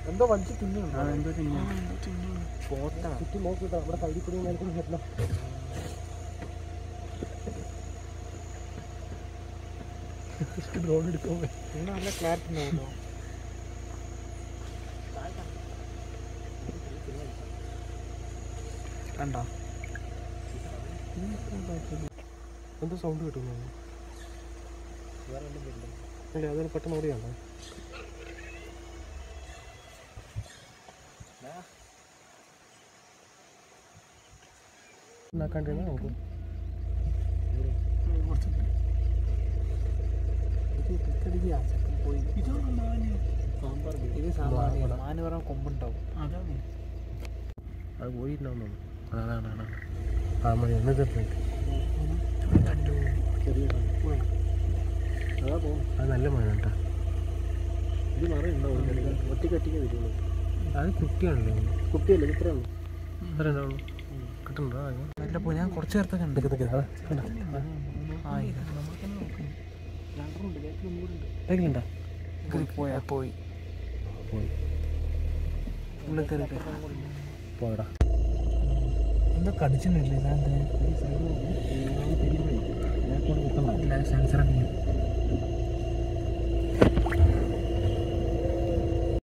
എന്തോ വലിച്ച് തിന്നുണ്ടോ എന്തോ തിന്നു പോട്ടാ ചുറ്റും നോക്കിട്ടോ ഇവിടെ സൈഡിൽ കൂടി മേൽക്കൂടി വരണം ഡ്രോൺ എടുക്കാൻ നല്ല ക്ലാരിറ്റി ഉണ്ടാവുമല്ലോ കണ്ടോ എന്തോ സൗണ്ട് കിട്ടുന്നു അല്ലേ അതൊരു പെട്ടെന്ന് ഓടിയാണോ ഉണ്ടാക്കാണ്ടിരുന്ന നമുക്ക് ഇത് സാമാന്യ മാന് പറഞ്ഞ കൊമ്പുണ്ടാവും അതാണ് അത് പോയിട്ടുണ്ടാവുന്നു അതാണ് അതാണ് ആ മതി ഒന്ന് തീർന്നിട്ട് ചെറിയ അതാ പോകും അത് നല്ല മഴ കേട്ടോ ഇത് മറയുണ്ടാവും ഒറ്റയ്ക്ക് ഒറ്റയ്ക്ക് വരുള്ളൂ അത് കുട്ടിയാണല്ലോ കുട്ടിയല്ലേ ഇത്രേ ഉള്ളൂ ഇത്ര ഉണ്ടാവുള്ളൂ കിട്ടുന്നുണ്ടോ നല്ല പോ ഞാൻ കുറച്ച് നേരത്തെ കണ്ടു ആയി ബാഗിലുണ്ടോ പോയാ പോയി പോയി ഉള്ളിൽ കയറി പോയടാ എന്തോ കടിച്ചിട്ടില്ലേ സാധനത്തിന്